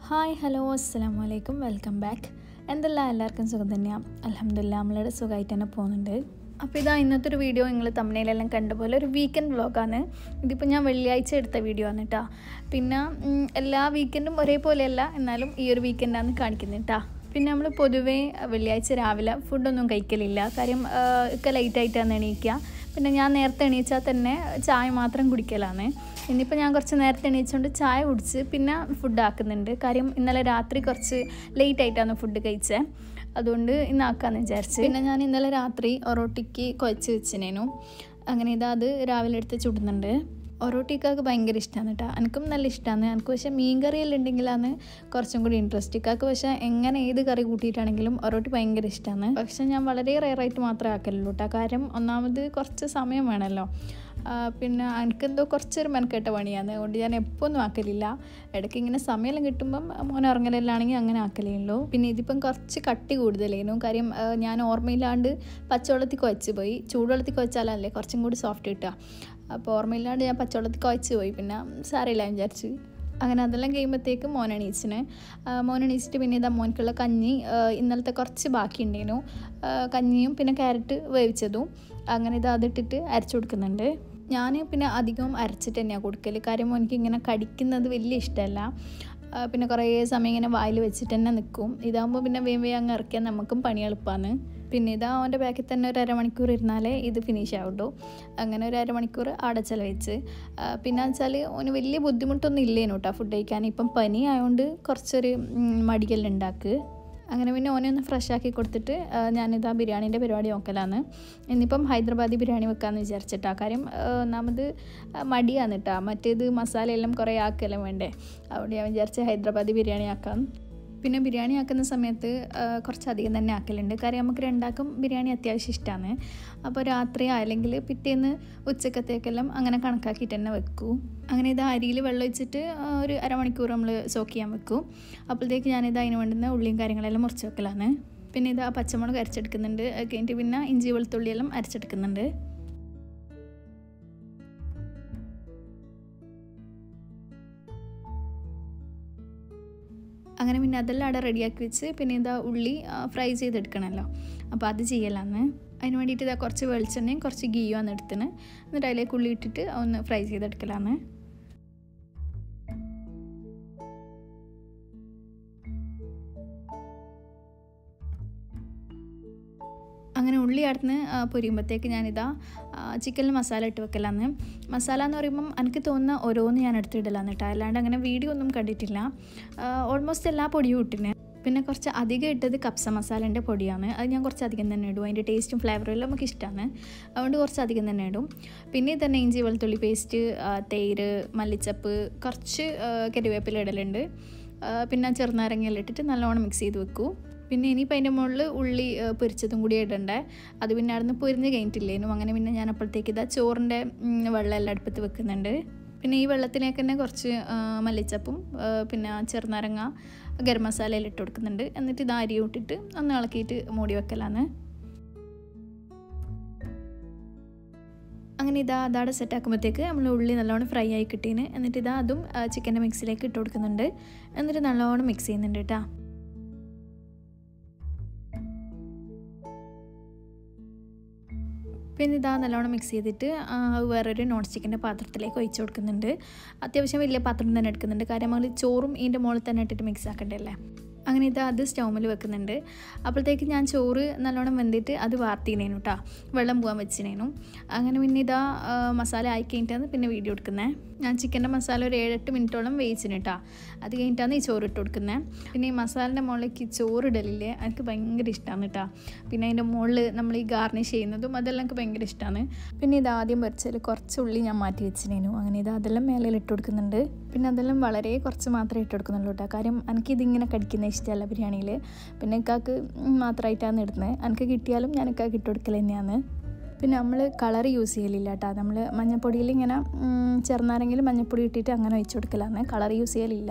hi hello അസ്സാം വലൈക്കും welcome back എന്തെല്ലാം എല്ലാവർക്കും സുഖം തന്നെയാണ് അലഹമില്ല നമ്മളുടെ സുഖമായിട്ട് തന്നെ പോകുന്നുണ്ട് അപ്പോൾ ഇതാ ഇന്നത്തെ ഒരു വീഡിയോ നിങ്ങൾ തമിഴിലെല്ലാം കണ്ട പോലെ ഒരു വീക്കെൻഡ് വ്ളോഗാണ് ഇതിപ്പോൾ ഞാൻ വെള്ളിയാഴ്ച എടുത്ത വീഡിയോ ആണ് കേട്ടോ പിന്നെ ഉം, എല്ലാ വീക്കെൻഡും ഒരേപോലെയല്ല എന്നാലും ഈ ഒരു വീക്കെൻഡാണ് കാണിക്കുന്നത് കേട്ടോ പിന്നെ നമ്മൾ പൊതുവേ വെള്ളിയാഴ്ച രാവിലെ ഫുഡൊന്നും കഴിക്കലില്ല കാര്യം ആ, ഒക്കെ ലൈറ്റായിട്ടാണ് എണീക്കുക പിന്നെ ഞാൻ നേരത്തെ എണീച്ചാൽ തന്നെ ചായ മാത്രം കുടിക്കലാണ് ഇന്നിപ്പോൾ ഞാൻ കുറച്ച് നേരത്തെ എണീച്ചുകൊണ്ട് ചായ കുടിച്ച് പിന്നെ ഫുഡ് ആക്കുന്നുണ്ട് കാര്യം ഇന്നലെ രാത്രി കുറച്ച് ലേറ്റ് ആയിട്ടാണ് ഫുഡ് കഴിച്ചത് അതുകൊണ്ട് ഇന്ന് ആക്കാമെന്ന് വിചാരിച്ച് പിന്നെ ഞാൻ ഇന്നലെ രാത്രി ഒറോട്ടിക്ക് കുഴച്ച് വെച്ചിനേനു അങ്ങനെ ഇതാ അത് രാവിലെ എടുത്ത് ചുടുന്നുണ്ട് ഒറോട്ടിക്കാക്ക് ഭയങ്കര ഇഷ്ടമാണ് കേട്ടോ എനിക്കും നല്ല ഇഷ്ടമാണ് എനിക്ക് പക്ഷേ മീൻ കറിയെല്ലാം ഉണ്ടെങ്കിലാണ് കുറച്ചും കൂടി ഇൻട്രസ്റ്റ് ഇക്കാക്ക് പക്ഷേ എങ്ങനെ ഏത് കറി കൂട്ടിയിട്ടാണെങ്കിലും ഒറോട്ടി ഭയങ്കര ഇഷ്ടമാണ് പക്ഷേ ഞാൻ വളരെ റെയറായിട്ട് മാത്രമേ ആക്കലുള്ളൂ കേട്ടോ കാര്യം ഒന്നാമത് കുറച്ച് സമയം വേണമല്ലോ ആ, പിന്നെ എനിക്കെന്തോ കുറച്ചൊരു മെനക്കെട്ട പണിയാണ് അതുകൊണ്ട് ഞാൻ എപ്പോൾ ഒന്നും ആക്കലില്ല ഇടയ്ക്ക് ഇങ്ങനെ സമയമെല്ലാം കിട്ടുമ്പം മോൻ ഇറങ്ങലെല്ലാണെങ്കിൽ അങ്ങനെ ആക്കലേ ഉള്ളൂ പിന്നെ ഇതിപ്പം കുറച്ച് കട്ടി കൂടുതലായിരുന്നു കാര്യം ആ, ഞാൻ ഓർമ്മയില്ലാണ്ട് പച്ചവെള്ളത്തിൽ കുഴച്ച് പോയി ചൂടുവെള്ളത്തിൽ കുഴച്ചാലല്ലേ കുറച്ചും കൂടി സോഫ്റ്റ് കിട്ടുക അപ്പോൾ ഓർമ്മയില്ലാണ്ട് ഞാൻ പച്ചവെള്ളത്തിൽ കുഴച്ച് പോയി പിന്നെ സാരമില്ല എന്ന് വിചാരിച്ചു അങ്ങനെ അതെല്ലാം കഴിയുമ്പോഴത്തേക്ക് മോൻ എണീച്ചിന് മോൻ എണീച്ചിട്ട് പിന്നെ ഇതാ മോനിക്കുള്ള കഞ്ഞി ആ, ഇന്നലത്തെ കുറച്ച് ബാക്കി ഉണ്ടായിരുന്നു കഞ്ഞിയും പിന്നെ ക്യാരറ്റ് വേവിച്ചതും അങ്ങനെ ഇത് അതിട്ടിട്ട് അരച്ചു കൊടുക്കുന്നുണ്ട് ഞാൻ പിന്നെ അധികം അരച്ചിട്ട് തന്നെയാണ് കൊടുക്കൽ കാര്യം മോനിക്ക് ഇങ്ങനെ കടിക്കുന്നത് വലിയ ഇഷ്ടമല്ല ആ, പിന്നെ കുറേ സമയം ഇങ്ങനെ വായിൽ വെച്ചിട്ട് തന്നെ നിൽക്കും ഇതാകുമ്പോൾ പിന്നെ വേഗം വേഗം അങ്ങ് ഇറക്കിയാൽ നമുക്കും പണി എളുപ്പമാണ് പിന്നെ ഇതാ അവൻ്റെ ബാക്കിൽ തന്നെ ഒരു അരമണിക്കൂർ ഇരുന്നാലേ ഇത് ഫിനിഷ് ആവുള്ളൂ അങ്ങനെ ഒരു അരമണിക്കൂർ അവിടെ ചിലവഴിച്ച് ആ, പിന്നെ വെച്ചാൽ ഓന് വലിയ ബുദ്ധിമുട്ടൊന്നും ഇല്ലേനു കേട്ടോ ഫുഡ് കഴിക്കാൻ ഇപ്പം പനി ആയതുകൊണ്ട് കുറച്ചൊരു ഉം, മടിയെല്ലാം ഉണ്ടാക്ക് അങ്ങനെ പിന്നെ ഓനെ ഒന്ന് ഫ്രഷ് ആക്കി കൊടുത്തിട്ട് ആ, ഞാനിതാ ബിരിയാണീൻ്റെ പരിപാടി നോക്കലാണ് ഇന്നിപ്പം ഹൈദരാബാദി ബിരിയാണി വെക്കാമെന്ന് വിചാരിച്ചിട്ടാ കാര്യം ആ, ഒന്നാമത് ആ, മടിയാണ് കേട്ടോ മറ്റേത് മസാലയെല്ലാം കുറേ ആക്കെല്ലാം വേണ്ടേ അതുകൊണ്ട് ഞാൻ വിചാരിച്ച് ഹൈദരാബാദി ബിരിയാണി ആക്കാം പിന്നെ ബിരിയാണി ആക്കുന്ന സമയത്ത് ആ, കുറച്ചധികം തന്നെ ആക്കലുണ്ട് കാര്യം നമുക്ക് രണ്ടാക്കും ബിരിയാണി അത്യാവശ്യം ഇഷ്ടമാണ് അപ്പോൾ രാത്രി അല്ലെങ്കിൽ പിറ്റേന്ന് ഉച്ചക്കത്തേക്കെല്ലാം അങ്ങനെ കണക്കാക്കിയിട്ട് തന്നെ വെക്കൂ അങ്ങനെ ഇത് അരിയിൽ വെള്ളം ഒഴിച്ചിട്ട് ആ, ഒരു അരമണിക്കൂർ നമ്മൾ സോക്ക് ചെയ്യാൻ വെക്കും അപ്പോഴത്തേക്ക് ഞാനിത് അതിന് വേണ്ടുന്ന ഉള്ളിയും കാര്യങ്ങളെല്ലാം മുറിച്ച് വെക്കലാണ് പിന്നെ ഇത് ആ പച്ചമുളക് അരച്ചെടുക്കുന്നുണ്ട് അത് കഴിഞ്ഞിട്ട് പിന്നെ ഇഞ്ചി വെളുത്തുള്ളിയെല്ലാം അരച്ചെടുക്കുന്നുണ്ട് അങ്ങനെ പിന്നെ അതെല്ലാം അവിടെ റെഡിയാക്കി വെച്ച് പിന്നെ ഇതാ ഉള്ളി ഫ്രൈ ചെയ്തെടുക്കണമല്ലോ അപ്പോൾ അത് ചെയ്യലാന്ന് അതിന് വേണ്ടിയിട്ട് ഇതാ കുറച്ച് വെളിച്ചെണ്ണയും കുറച്ച് ഗീയും ആണ് എടുത്തിന് എന്നിട്ട് അതിലേക്ക് ഉള്ളി ഇട്ടിട്ട് ഒന്ന് ഫ്രൈ ചെയ്തെടുക്കലാന്ന് അങ്ങനെ ഉള്ളി അടുന്ന് പൊരിയുമ്പോഴത്തേക്ക് ഞാനിതാ ചിക്കനിൽ മസാല ഇട്ട് വെക്കലാന്ന് മസാല എന്ന് പറയുമ്പം എനിക്ക് തോന്നുന്ന ഓരോന്ന് ഞാൻ എടുത്തിടലാന്ന് കേട്ടോ അല്ലാണ്ട് അങ്ങനെ വീഡിയോ ഒന്നും കണ്ടിട്ടില്ല ഓൾമോസ്റ്റ് എല്ലാ പൊടിയും ഇട്ടിന് പിന്നെ കുറച്ച് അധികം ഇട്ടത് കപ്സ മസാലേൻ്റെ പൊടിയാണ് അത് ഞാൻ കുറച്ച് അധികം തന്നെ ഇടും അതിൻ്റെ ടേസ്റ്റും ഫ്ലേവറും എല്ലാം നമുക്ക് ഇഷ്ടമാണ് അതുകൊണ്ട് കുറച്ച് അധികം തന്നെ ഇടും പിന്നെ തന്നെ ഇഞ്ചി വെളുത്തുള്ളി പേസ്റ്റ് തേര് മല്ലിച്ചപ്പ് കുറച്ച് ആ, കരിവേപ്പില ഇടലുണ്ട് ആ, പിന്നെ ചെറുനാരങ്ങയെല്ലാം ഇട്ടിട്ട് നല്ലോണം മിക്സ് ചെയ്ത് വെക്കൂ പിന്നെ ഇനിയിപ്പോൾ അതിൻ്റെ മുകളിൽ ഉള്ളി ആ, പൊരിച്ചതും കൂടി ഇടണ്ടേ അത് പിന്നെ അവിടുന്ന് പൊരിഞ്ഞ് കഴിഞ്ഞിട്ടില്ലേനും അങ്ങനെ പിന്നെ ഞാൻ അപ്പോഴത്തേക്ക് ഇതാ ചോറിൻ്റെ ഉം, വെള്ളം എല്ലാം അടുപ്പത്ത് വെക്കുന്നുണ്ട് പിന്നെ ഈ വെള്ളത്തിലേക്ക് തന്നെ കുറച്ച് ആ, മല്ലിച്ചപ്പും ആ, പിന്നെ ചെറുനാരങ്ങ ഗരം മസാലയിൽ ഇട്ട് കൊടുക്കുന്നുണ്ട് എന്നിട്ട് ഇത് അരി ഇട്ടിട്ട് ഒന്ന് ഇളക്കിയിട്ട് മൂടി വെക്കലാണ് അങ്ങനെ ഇതാ അതാടെ സെറ്റ് ആക്കുമ്പോഴത്തേക്ക് നമ്മൾ ഉള്ളി നല്ലോണം ഫ്രൈ ആയി കിട്ടീന് എന്നിട്ട് ഇതാ അതും ചിക്കൻ്റെ മിക്സിലേക്ക് ഇട്ട് കൊടുക്കുന്നുണ്ട് എന്നിട്ട് നല്ലോണം മിക്സ് ചെയ്യുന്നുണ്ട് കേട്ടോ പിന്നെ ഇതാ നല്ലോണം മിക്സ് ചെയ്തിട്ട് ആ, അത് വേറൊരു നോൺ സ്റ്റിക്കിൻ്റെ പാത്രത്തിലേക്ക് ഒഴിച്ച് കൊടുക്കുന്നുണ്ട് അത്യാവശ്യം വലിയ പാത്രം തന്നെ എടുക്കുന്നുണ്ട് കാര്യം നമ്മൾ ചോറും ഇതിൻ്റെ മുകളിൽ തന്നെ ഇട്ടിട്ട് മിക്സ് ആക്കണ്ടല്ലേ അങ്ങനെ ഇത് അത് സ്റ്റൗമിൽ വെക്കുന്നുണ്ട് അപ്പോഴത്തേക്ക് ഞാൻ ചോറ് നല്ലോണം വെന്തിട്ട് അത് വാർത്തിനേനു കേട്ടോ വെള്ളം പോകാൻ വെച്ചിനേനു അങ്ങനെ പിന്നെ ഇതാ ആ, മസാല ആയി കഴിഞ്ഞിട്ടാണ് പിന്നെ വീഡിയോ എടുക്കുന്നത് ഞാൻ ചിക്കൻ്റെ മസാല ഒരു ഏഴെട്ട് മിനിറ്റോളം വേവിച്ചിന് കേട്ടോ അത് കഴിഞ്ഞിട്ടാണ് ഈ ചോറ് ഇട്ട് കൊടുക്കുന്നത് പിന്നെ ഈ മസാലിൻ്റെ മുകളിലേക്ക് ചോറ് ഇടലില്ലേ എനിക്ക് ഭയങ്കര ഇഷ്ടമാണ് കേട്ടോ പിന്നെ അതിൻ്റെ മുകളിൽ നമ്മൾ ഈ ഗാർണിഷ് ചെയ്യുന്നതും അതെല്ലാം എനിക്ക് ഭയങ്കര ഇഷ്ടമാണ് പിന്നെ ഇത് ആദ്യം പൊരിച്ചാൽ കുറച്ച് ഉള്ളി ഞാൻ മാറ്റി വെച്ചിനേനു അങ്ങനെ ഇത് അതെല്ലാം മേലെ ഇട്ട് കൊടുക്കുന്നുണ്ട് പിന്നെ അതെല്ലാം വളരെ കുറച്ച് മാത്രമേ ഇട്ട് കൊടുക്കുന്നുള്ളൂ കേട്ടോ കാര്യം എനിക്കിതിങ്ങനെ കടിക്കുന്ന ഇഷ്ടമല്ല ബിരിയാണിയിൽ പിന്നെ ഇക്കാക്ക് മാത്രമായിട്ടാണ് ഇടുന്നത് എനിക്ക് കിട്ടിയാലും ഞാൻ ഇക്കാക്ക് ഇട്ട് കൊടുക്കൽ തന്നെയാണ് പിന്നെ നമ്മൾ കളർ യൂസ് ചെയ്യലില്ല കേട്ടോ നമ്മൾ മഞ്ഞപ്പൊടിയിൽ ഇങ്ങനെ ഉം, ചെറുനാരെങ്കിലും മഞ്ഞപ്പൊടി ഇട്ടിട്ട് അങ്ങനെ ഒഴിച്ചു കൊടുക്കലാണ് കളർ യൂസ് ചെയ്യലില്ല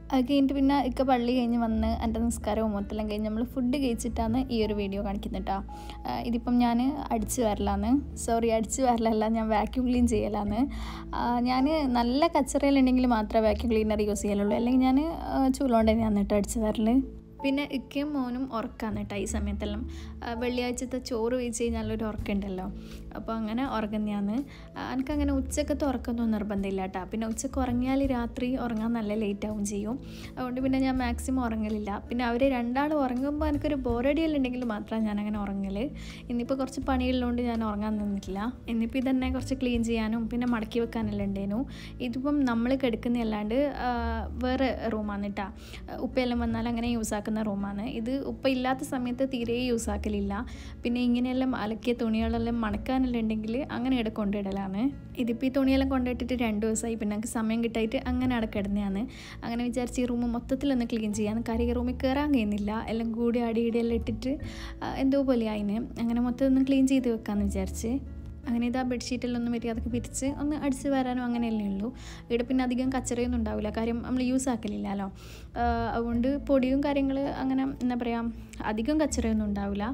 അത് കഴിഞ്ഞിട്ട് പിന്നെ ഇക്ക പള്ളി കഴിഞ്ഞ് വന്ന് എൻ്റെ നിസ്കാരവും മൊത്തം കഴിഞ്ഞ് നമ്മൾ ഫുഡ് കഴിച്ചിട്ടാണ് ഈ ഒരു വീഡിയോ കാണിക്കുന്നത് കേട്ടോ ഇതിപ്പം ഞാൻ അടിച്ച് വരലാന്ന് സോറി അടിച്ച് വരലല്ല ഞാൻ വാക്യൂം ക്ലീൻ ചെയ്യലാന്ന് ഞാൻ നല്ല കച്ചറയിലുണ്ടെങ്കിൽ മാത്രമേ വാക്യൂം ക്ലീനർ യൂസ് ചെയ്യലുള്ളൂ അല്ലെങ്കിൽ ഞാൻ ചൂലോണ്ട് തന്നെയാണ് കേട്ടോ അടിച്ച് വരൽ പിന്നെ ഇക്കയും മോനും ഉറക്കാന്ന് കേട്ടോ ഈ സമയത്തെല്ലാം വെള്ളിയാഴ്ചത്തെ ചോറ് വെച്ച് കഴിഞ്ഞാലൊരു ഉറക്കമുണ്ടല്ലോ അപ്പോൾ അങ്ങനെ ഉറങ്ങുന്നതാണ് എനിക്കങ്ങനെ ഉച്ചക്കത്തെ ഉറക്കമൊന്നും നിർബന്ധമില്ല കേട്ടോ പിന്നെ ഉച്ചക്ക് ഉറങ്ങിയാൽ രാത്രി ഉറങ്ങാൻ നല്ല ലേറ്റ് ആവും ചെയ്യും അതുകൊണ്ട് പിന്നെ ഞാൻ മാക്സിമം ഉറങ്ങലില്ല പിന്നെ അവർ രണ്ടാൾ ഉറങ്ങുമ്പോൾ എനിക്കൊരു ബോറടിയെല്ലാം ഉണ്ടെങ്കിൽ മാത്രമാണ് ഞാൻ അങ്ങനെ ഉറങ്ങൽ ഇന്നിപ്പോൾ കുറച്ച് പണിയുള്ളതുകൊണ്ട് ഞാൻ ഉറങ്ങാൻ നിന്നിട്ടില്ല ഇന്നിപ്പോൾ ഇതന്നെ കുറച്ച് ക്ലീൻ ചെയ്യാനും പിന്നെ മടക്കി വെക്കാനെല്ലാം ഉണ്ടേനു ഇതിപ്പം നമ്മൾ കിടക്കുന്നതല്ലാണ്ട് വേറെ റൂമാണ് കേട്ടോ ഉപ്പയെല്ലാം വന്നാൽ അങ്ങനെ യൂസ് ആക്കുന്ന റൂമാണ് ഇത് ഉപ്പ ഇല്ലാത്ത സമയത്ത് തീരെ യൂസ് ആക്കലില്ല പിന്നെ ഇങ്ങനെയെല്ലാം അലക്കിയ തുണികളെല്ലാം മണക്കാനെല്ലാം ഉണ്ടെങ്കിൽ അങ്ങനെ ഇവിടെ കൊണ്ടിടലാണ് ഇതിപ്പോൾ ഈ തുണിയെല്ലാം കൊണ്ടിട്ടിട്ട് രണ്ട് ദിവസമായി പിന്നെ എനിക്ക് സമയം കിട്ടായിട്ട് അങ്ങനെ അവിടെ കിടന്നതാണ് അങ്ങനെ വിചാരിച്ച് ഈ റൂം മൊത്തത്തിലൊന്ന് ക്ലീൻ ചെയ്യാൻ കാര്യം ഈ റൂമിൽ കയറാൻ കഴിയുന്നില്ല എല്ലാം കൂടി അടിയിടെല്ലാം ഇട്ടിട്ട് എന്തോ പോലെ ആയിന് അങ്ങനെ മൊത്തം ഒന്ന് ക്ലീൻ ചെയ്ത് വെക്കാമെന്ന് വിചാരിച്ച് അങ്ങനെ ഇതാ ബെഡ്ഷീറ്റെല്ലാം ഒന്ന് വരിക അതൊക്കെ പിരിച്ച് ഒന്ന് അടിച്ച് വരാനോ അങ്ങനെയല്ലേ ഉള്ളൂ ഇവിടെ പിന്നെ അധികം കച്ചറയൊന്നും ഉണ്ടാവില്ല കാര്യം നമ്മൾ യൂസ് ആക്കലില്ലല്ലോ അതുകൊണ്ട് പൊടിയും കാര്യങ്ങൾ അങ്ങനെ എന്താ പറയുക അധികം കച്ചറയൊന്നും ഉണ്ടാവില്ല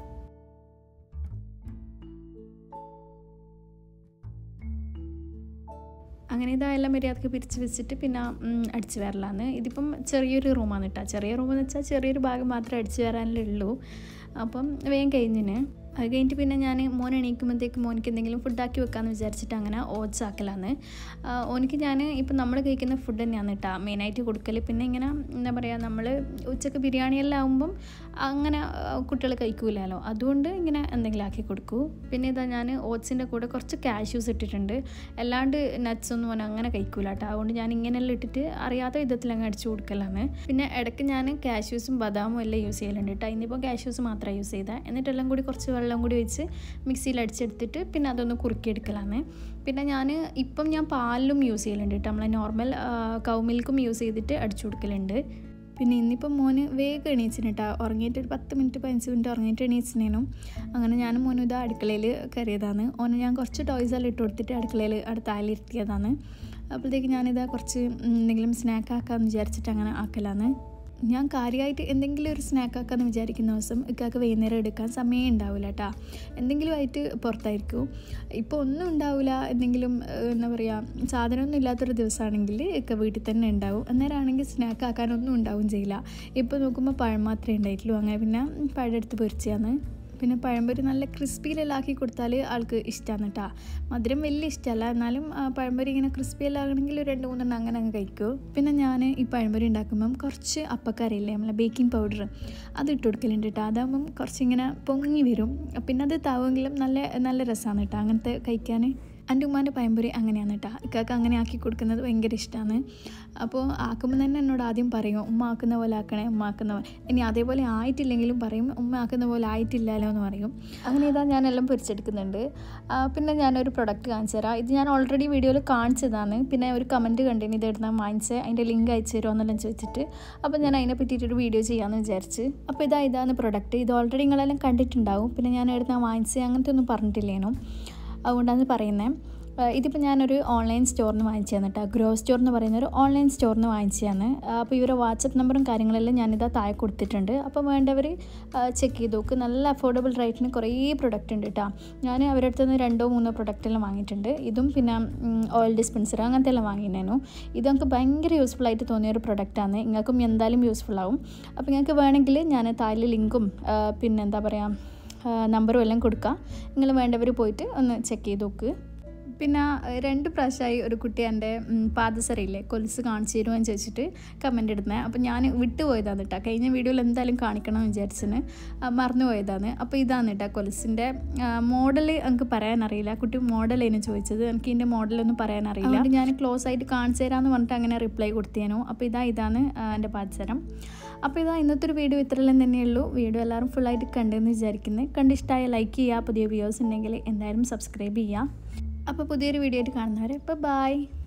അങ്ങനെ ഇതായെല്ലാം മര്യാദക്ക് പിരിച്ച് വെച്ചിട്ട് പിന്നെ അടിച്ചു വരലാന്ന് ഇതിപ്പം ചെറിയൊരു റൂമാണ് കേട്ടോ ചെറിയ റൂമെന്ന് വെച്ചാൽ ചെറിയൊരു ഭാഗം മാത്രമേ അടിച്ചു വരാനല്ലേ ഉള്ളൂ അപ്പം വേഗം കഴിഞ്ഞിന് അത് കഴിഞ്ഞിട്ട് പിന്നെ ഞാൻ മോൻ എണീക്കുമ്പോഴത്തേക്ക് മോനിക്ക് എന്തെങ്കിലും ഫുഡാക്കി വെക്കാമെന്ന് വിചാരിച്ചിട്ട് അങ്ങനെ ഓട്സ് ആക്കലാന്ന് ഓനിക്ക് ഞാൻ ഇപ്പം നമ്മൾ കഴിക്കുന്ന ഫുഡ് തന്നെയാണ് കേട്ടോ മെയിനായിട്ട് കൊടുക്കൽ പിന്നെ ഇങ്ങനെ എന്താ പറയുക നമ്മൾ ഉച്ചക്ക് ബിരിയാണിയെല്ലാം ആകുമ്പം അങ്ങനെ കുട്ടികൾ കഴിക്കൂലല്ലോ അതുകൊണ്ട് ഇങ്ങനെ എന്തെങ്കിലും ആക്കി കൊടുക്കൂ പിന്നെ ഇതാ ഞാൻ ഓട്സിൻ്റെ കൂടെ കുറച്ച് കാഷ്യൂസ് ഇട്ടിട്ടുണ്ട് അല്ലാണ്ട് നട്ട്സ് ഒന്നും മോൻ അങ്ങനെ കഴിക്കൂല കേട്ടോ അതുകൊണ്ട് ഞാൻ ഇങ്ങനെയെല്ലാം ഇട്ടിട്ട് അറിയാത്ത വിധത്തിൽ അങ്ങ് അടിച്ചു കൊടുക്കലാണ് പിന്നെ ഇടയ്ക്ക് ഞാൻ കാഷ്യൂസും ബദാമും എല്ലാം യൂസ് ചെയ്യലുണ്ട് കേട്ടോ ഇന്നിപ്പോൾ കാഷ്യൂസ് മാത്രമേ യൂസ് ചെയ്താൽ എന്നിട്ടെല്ലാം കൂടി കുറച്ച് വെള്ളം കൂടി വെച്ച് മിക്സിയിൽ അടിച്ചെടുത്തിട്ട് പിന്നെ അതൊന്ന് കുറുക്കിയെടുക്കലാണ് പിന്നെ ഞാൻ ഇപ്പം ഞാൻ പാലിലും യൂസ് ചെയ്യലുണ്ട് കേട്ടോ നമ്മളെ നോർമൽ കൗ മിൽക്കും യൂസ് ചെയ്തിട്ട് അടിച്ചു കൊടുക്കലുണ്ട് പിന്നെ ഇന്നിപ്പം മോന് വേഗം എണീച്ചിന് കേട്ടോ ഉറങ്ങിയിട്ട് ഒരു പത്ത് മിനിറ്റ് പതിനഞ്ച് മിനിറ്റ് ഉറങ്ങിയിട്ട് എണീച്ചിനേനും അങ്ങനെ ഞാനും മോനും ഇത് അടുക്കളയിൽ കയറിയതാണ് ഓന് ഞാൻ കുറച്ച് ടോയ്സ് എല്ലാം ഇട്ട് കൊടുത്തിട്ട് അടുക്കളയിൽ അടുത്ത ആലിരുത്തിയതാണ് അപ്പോഴത്തേക്ക് ഞാനിതാ കുറച്ച് എന്തെങ്കിലും സ്നാക്ക് ആക്കാമെന്ന് വിചാരിച്ചിട്ട് അങ്ങനെ ആക്കലാണ് ഞാൻ കാര്യമായിട്ട് എന്തെങ്കിലും ഒരു സ്നാക്ക് ആക്കാമെന്ന് വിചാരിക്കുന്ന ദിവസം ഇക്കാക്ക് വൈകുന്നേരം എടുക്കാൻ സമയം ഉണ്ടാവില്ല കേട്ടോ എന്തെങ്കിലും ആയിട്ട് പുറത്തായിരിക്കും ഇപ്പോൾ ഒന്നും ഉണ്ടാവില്ല എന്തെങ്കിലും എന്താ പറയുക സാധനമൊന്നും ഇല്ലാത്തൊരു ദിവസമാണെങ്കിൽ ഇക്ക വീട്ടിൽ തന്നെ ഉണ്ടാവും അന്നേരമാണെങ്കിൽ സ്നാക്ക് ആക്കാനൊന്നും ഉണ്ടാവും ചെയ്യില്ല ഇപ്പോൾ നോക്കുമ്പോൾ പഴം മാത്രമേ ഉണ്ടായിട്ടുള്ളൂ അങ്ങനെ പിന്നെ പഴം എടുത്ത് പൊരിച്ചാന്ന് പിന്നെ പഴംപൊരി നല്ല ക്രിസ്പിയിലെല്ലാം ആക്കി കൊടുത്താൽ ആൾക്ക് ഇഷ്ടമാണ് കേട്ടോ മധുരം വലിയ ഇഷ്ടമല്ല എന്നാലും പഴംപൊരി ഇങ്ങനെ ക്രിസ്പിയെല്ലാം ആകണമെങ്കിൽ രണ്ട് മൂന്നെണ്ണം അങ്ങനെ അങ്ങ് കഴിക്കും പിന്നെ ഞാൻ ഈ പഴംപൊരി ഉണ്ടാക്കുമ്പം കുറച്ച് അപ്പക്കറിയില്ലേ നമ്മളെ ബേക്കിംഗ് പൗഡർ അത് ഇട്ട് കൊടുക്കലുണ്ട് കേട്ടോ അതാകുമ്പം കുറച്ചിങ്ങനെ പൊങ്ങി വരും പിന്നെ അത് താവെങ്കിലും നല്ല നല്ല രസമാണ് കേട്ടോ അങ്ങനത്തെ കഴിക്കാൻ എൻ്റെ ഉമ്മാൻ്റെ പഴംപൊരി അങ്ങനെയാണ് കേട്ടോ ഇക്കാക്ക് അങ്ങനെ ആക്കി കൊടുക്കുന്നത് ഭയങ്കര ഇഷ്ടമാണ് അപ്പോൾ ആക്കുമ്പോൾ തന്നെ എന്നോട് ആദ്യം പറയും ഉമ്മ ആക്കുന്ന പോലെ ആക്കണേ ഉമ്മ ആക്കുന്ന പോലെ ഇനി അതേപോലെ ആയിട്ടില്ലെങ്കിലും പറയും ഉമ്മ ആക്കുന്ന പോലെ ആയിട്ടില്ലല്ലോ എന്ന് പറയും അങ്ങനെ ഇതാ ഞാനെല്ലാം പൊരിച്ചെടുക്കുന്നുണ്ട് പിന്നെ ഞാനൊരു പ്രൊഡക്റ്റ് കാണിച്ചു തരാം ഇത് ഞാൻ ഓൾറെഡി വീഡിയോയിൽ കാണിച്ചതാണ് പിന്നെ ഒരു കമൻറ്റ് കണ്ടിന് ഇത് എടുത്താൽ വാങ്ങിച്ച് അതിൻ്റെ ലിങ്ക് അയച്ചു തരുമോ എന്നെല്ലാം ചോദിച്ചിട്ട് അപ്പോൾ ഞാൻ അതിനെ പറ്റിയിട്ടൊരു വീഡിയോ ചെയ്യാമെന്ന് വിചാരിച്ച് അപ്പോൾ ഇതാ ഇതാണ് പ്രൊഡക്റ്റ് ഇത് ഓൾറെഡി നിങ്ങളെല്ലാം കണ്ടിട്ടുണ്ടാവും പിന്നെ ഞാൻ എടുത്താൽ വാങ്ങിച്ച് അങ്ങനത്തെ ഒന്നും പറഞ്ഞിട്ടില്ലേനു അതുകൊണ്ടാണ് പറയുന്നത് ഇതിപ്പോൾ ഞാനൊരു ഓൺലൈൻ സ്റ്റോറിൽ നിന്ന് വാങ്ങിച്ചതാണ് കേട്ടോ ഗ്രോ സ്റ്റോർ എന്ന് പറയുന്ന ഒരു ഓൺലൈൻ സ്റ്റോറിൽ നിന്ന് വാങ്ങിച്ചതാണ് അപ്പോൾ ഇവരുടെ വാട്സപ്പ് നമ്പറും കാര്യങ്ങളെല്ലാം ഞാനിതാ താഴെ കൊടുത്തിട്ടുണ്ട് അപ്പോൾ വേണ്ടവർ ചെക്ക് ചെയ്ത് നോക്ക് നല്ല അഫോർഡബിൾ റേറ്റിന് കുറേ പ്രൊഡക്റ്റ് ഉണ്ട് കേട്ടോ ഞാൻ അവരുടെ അടുത്ത് നിന്ന് രണ്ടോ മൂന്നോ പ്രൊഡക്റ്റെല്ലാം വാങ്ങിയിട്ടുണ്ട് ഇതും പിന്നെ ഓയിൽ ഡിസ്പെൻസർ അങ്ങനത്തെ എല്ലാം വാങ്ങിയിരുന്നു ഇത് നമുക്ക് ഭയങ്കര യൂസ്ഫുൾ ആയിട്ട് തോന്നിയ ഒരു പ്രൊഡക്റ്റാണ് നിങ്ങൾക്കും എന്തായാലും യൂസ്ഫുൾ ആവും അപ്പോൾ നിങ്ങൾക്ക് വേണമെങ്കിൽ ഞാൻ താഴെ ലിങ്കും പിന്നെ എന്താ പറയുക നമ്പറും എല്ലാം കൊടുക്കാം നിങ്ങൾ വേണ്ടവർ പോയിട്ട് ഒന്ന് ചെക്ക് ചെയ്ത് നോക്ക് പിന്നെ രണ്ട് പ്രാവശ്യമായി ഒരു കുട്ടി എൻ്റെ പാദസരയില്ലേ കൊലുസ് കാണിച്ചു തരുമോ എന്ന് ചോദിച്ചിട്ട് കമൻ്റ് ഇടുന്നത് അപ്പോൾ ഞാൻ വിട്ടുപോയതാണ് കേട്ടോ കഴിഞ്ഞ വീഡിയോയിൽ എന്തായാലും കാണിക്കണം എന്ന് വിചാരിച്ചിന് മറന്നു പോയതാണ് അപ്പോൾ ഇതാണ് കേട്ടോ കൊലുസിൻ്റെ മോഡൽ എനിക്ക് പറയാനറിയില്ല കുട്ടി മോഡലേനു ചോദിച്ചത് എനിക്ക് ഇതിൻ്റെ മോഡലൊന്നും പറയാനറിയില്ല അതുകൊണ്ട് ഞാൻ ക്ലോസ് ആയിട്ട് കാണിച്ചു തരാമെന്ന് പറഞ്ഞിട്ട് അങ്ങനെ റിപ്ലൈ കൊടുത്തേനു അപ്പോൾ ഇതാ ഇതാണ് എൻ്റെ പാദസരം അപ്പോൾ ഇതാ ഇന്നത്തെ ഒരു വീഡിയോ ഇത്രയെല്ലാം തന്നെയുള്ളൂ വീഡിയോ എല്ലാവരും ഫുള്ളായിട്ട് കണ്ടെന്ന് വിചാരിക്കുന്നത് കണ്ടിഷ്ടമായ ലൈക്ക് ചെയ്യുക പുതിയ വ്യൂസ് ഉണ്ടെങ്കിൽ എന്തായാലും സബ്സ്ക്രൈബ് ചെയ്യുക അപ്പോൾ പുതിയൊരു വീഡിയോ ആയിട്ട് കാണുന്നവരെ ഇപ്പോൾ ബായ്